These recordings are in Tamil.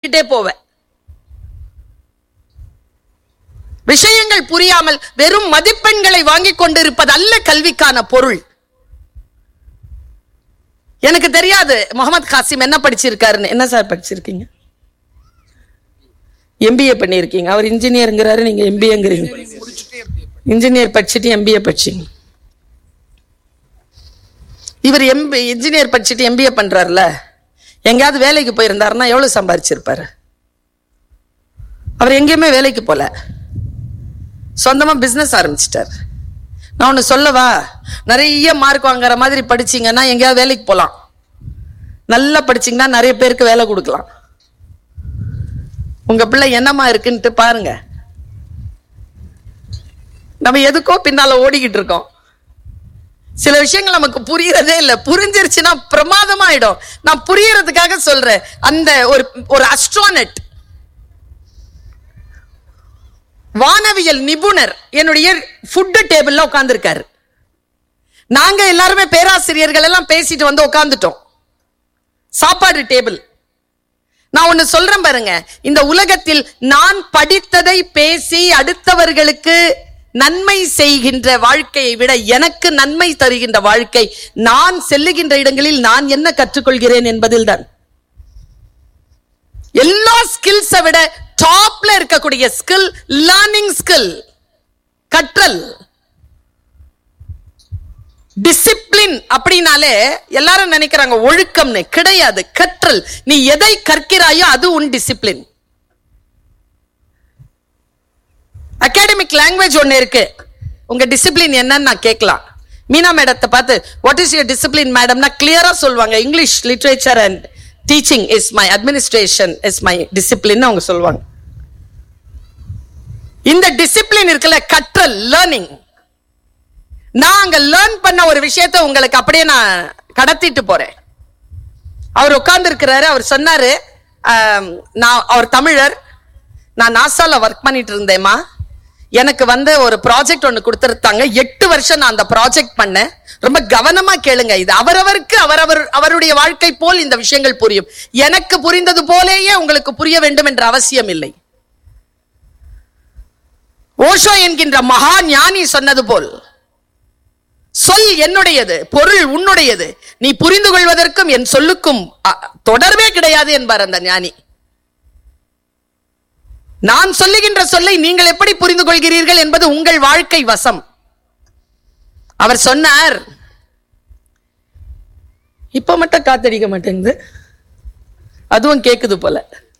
கட்டிக்கிட்டே போவேன் விஷயங்கள் புரியாமல் வெறும் மதிப்பெண்களை வாங்கிக் கொண்டிருப்பது அல்ல கல்விக்கான பொருள் எனக்கு தெரியாது முகமது காசிம் என்ன படிச்சிருக்காருன்னு என்ன சார் படிச்சிருக்கீங்க எம்பிஏ பண்ணியிருக்கீங்க அவர் இன்ஜினியருங்கிறாரு நீங்க எம்பிஏங்கிறீங்க இன்ஜினியர் படிச்சுட்டு எம்பிஏ படிச்சீங்க இவர் எம்பி இன்ஜினியர் படிச்சுட்டு எம்பிஏ பண்றாருல எங்கேயாவது வேலைக்கு போயிருந்தாருன்னா எவ்வளவு சம்பாரிச்சிருப்பாரு அவர் எங்கேயுமே வேலைக்கு போல சொந்தமா பிசினஸ் ஆரம்பிச்சிட்டார் நான் ஒன்று சொல்லவா நிறைய மார்க் வாங்குற மாதிரி படிச்சீங்கன்னா எங்கேயாவது வேலைக்கு போகலாம் நல்லா படிச்சீங்கன்னா நிறைய பேருக்கு வேலை கொடுக்கலாம் உங்க பிள்ளை என்னமா இருக்குன்ட்டு பாருங்க நம்ம எதுக்கோ பின்னால ஓடிக்கிட்டு இருக்கோம் சில விஷயங்கள் நமக்கு புரியறதே இல்ல புரிஞ்சிருச்சுன்னா பிரமாதமாயிடும் நான் புரியறதுக்காக சொல்றேன் அந்த ஒரு ஒரு அஸ்ட்ரானட் வானவியல் நிபுணர் என்னுடைய ஃபுட் டேபிள்ல உட்கார்ந்துருக்காரு நாங்க எல்லாருமே பேராசிரியர்கள் எல்லாம் பேசிட்டு வந்து உட்கார்ந்துட்டோம் சாப்பாடு டேபிள் நான் ஒன்னு சொல்றேன் பாருங்க இந்த உலகத்தில் நான் படித்ததை பேசி அடுத்தவர்களுக்கு நன்மை செய்கின்ற வாழ்க்கையை விட எனக்கு நன்மை தருகின்ற வாழ்க்கை நான் செல்லுகின்ற இடங்களில் நான் என்ன கற்றுக்கொள்கிறேன் என்பதில்தான் எல்லா ஸ்கில்ஸை விட டாப்ல இருக்கக்கூடிய ஸ்கில் லேர்னிங் ஸ்கில் கற்றல் டிசிப்ளின் அப்படின்னாலே எல்லாரும் நினைக்கிறாங்க ஒழுக்கம்னு கிடையாது கற்றல் நீ எதை கற்கிறாயோ அது உன் டிசிப்ளின் அகாடமிக் லாங்குவேஜ் ஒன்னு இருக்கு உங்க டிசிப்ளின் என்னன்னு நான் கேட்கலாம் மீனா மேடத்தை பார்த்து வாட் இஸ் யுவர் டிசிப்ளின் மேடம்னா கிளியரா சொல்லுவாங்க English literature and teaching is my administration is my discipline அவங்க சொல்லுவாங்க இந்த டிசிப்ளின் இருக்குல்ல கற்றல் லேர்னிங் நான் அங்க லேர்ன் பண்ண ஒரு விஷயத்த உங்களுக்கு அப்படியே நான் கடத்திட்டு போறேன் அவர் உட்கார்ந்து இருக்கிறாரு அவர் சொன்னாரு ஆம், நான் அவர் தமிழர் நான் நாசால ஒர்க் பண்ணிட்டு இருந்தேம்மா எனக்கு வந்து ஒரு ப்ராஜெக்ட் ஒன்னு கொடுத்துருத்தாங்க எட்டு வருஷம் நான் அந்த ப்ராஜெக்ட் பண்ணேன் ரொம்ப கவனமா கேளுங்க இது அவரவருக்கு அவரவர் அவருடைய வாழ்க்கை போல் இந்த விஷயங்கள் புரியும் எனக்கு புரிந்தது போலேயே உங்களுக்கு புரிய வேண்டும் என்ற அவசியம் இல்லை ஓஷோ என்கின்ற மகா ஞானி சொன்னது போல் சொல் என்னுடையது பொருள் உன்னுடையது நீ புரிந்து கொள்வதற்கும் என் சொல்லுக்கும் அ, தொடர்பே கிடையாது என்பார் அந்த ஞானி நான் சொல்லுகின்ற சொல்லை நீங்கள் எப்படி புரிந்து கொள்கிறீர்கள் என்பது உங்கள் வாழ்க்கை வசம் அவர் சொன்னார் இப்ப மட்டும் காத்தடிக்க மாட்டேங்குது அதுவும் கேக்குது போல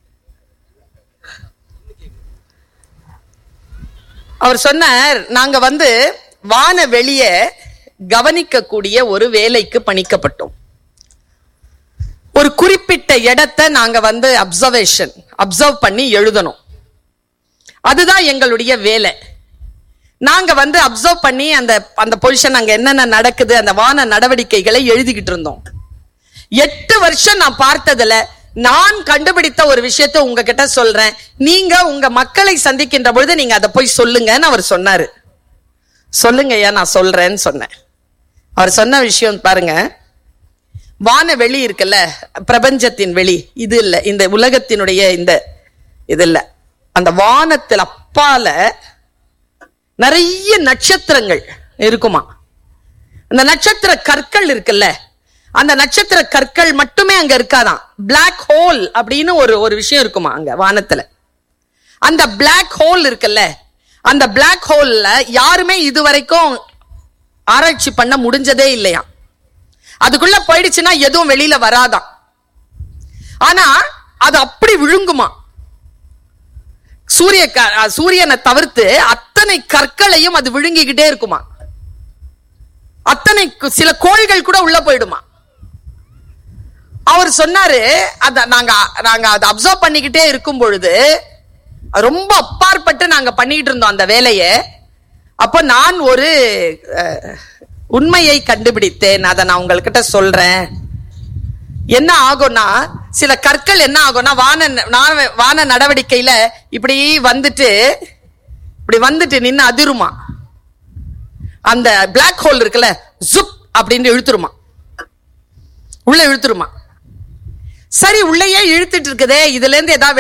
அவர் சொன்னார் நாங்க வந்து வான வெளிய கவனிக்கக்கூடிய ஒரு வேலைக்கு பணிக்கப்பட்டோம் ஒரு குறிப்பிட்ட இடத்தை நாங்க வந்து அப்சர்வேஷன் அப்சர்வ் பண்ணி எழுதணும் அதுதான் எங்களுடைய வேலை நாங்க வந்து அப்சர்வ் பண்ணி அந்த அந்த பொசிஷன் அங்க என்னென்ன நடக்குது அந்த வான நடவடிக்கைகளை எழுதிக்கிட்டு இருந்தோம் எட்டு வருஷம் நான் பார்த்ததுல நான் கண்டுபிடித்த ஒரு விஷயத்தை உங்ககிட்ட சொல்றேன் நீங்க உங்க மக்களை சந்திக்கின்ற பொழுது நீங்க அதை போய் சொல்லுங்கன்னு அவர் சொன்னாரு சொல்லுங்க ஐயா நான் சொல்றேன்னு சொன்னேன் அவர் சொன்ன விஷயம் பாருங்க வான வெளி இருக்குல்ல பிரபஞ்சத்தின் வெளி இது இல்ல இந்த உலகத்தினுடைய இந்த இது இல்ல அந்த வானத்தில் அப்பால நிறைய நட்சத்திரங்கள் இருக்குமா அந்த நட்சத்திர கற்கள் இருக்குல்ல அந்த நட்சத்திர கற்கள் மட்டுமே அங்க இருக்காதான் பிளாக் ஹோல் அப்படின்னு ஒரு ஒரு விஷயம் இருக்குமா அங்க வானத்துல அந்த பிளாக் ஹோல் இருக்குல்ல அந்த பிளாக் ஹோல்ல யாருமே இதுவரைக்கும் ஆராய்ச்சி பண்ண முடிஞ்சதே இல்லையா அதுக்குள்ள போயிடுச்சுன்னா எதுவும் வெளியில வராதாம் ஆனா அது அப்படி விழுங்குமா சூரிய க- அஹ் சூரியனை தவிர்த்து அத்தனை கற்களையும் அது விழுங்கிக்கிட்டே இருக்குமா அத்தனை கு- சில கோள்கள் கூட உள்ள போயிடுமா அவர் சொன்னாரு அத நாங்க நாங்க அதை அப்சர்வ் பண்ணிக்கிட்டே இருக்கும் பொழுது அது ரொம்ப அப்பாற்பட்டு நாங்க பண்ணிட்டு இருந்தோம் அந்த வேலையை அப்ப நான் ஒரு அஹ், உண்மையை கண்டுபிடித்தேன் அதை நான் உங்கள்கிட்ட சொல்றேன் என்ன ஆகும்னா சில கற்கள் என்ன ஆகும்னா வான நா- வான நடவடிக்கையில இப்படி வந்துட்டு இப்படி வந்துட்டு நின்னு அதிருமா அந்த பிளாக் ஹோல் இருக்குல்ல ஜுப் அப்படின்னு இழுத்துருமா உள்ள இழுத்துருமா சரி உள்ளேயே இழுத்துட்டு இருக்குதே இதுல இருந்து ஏதாவது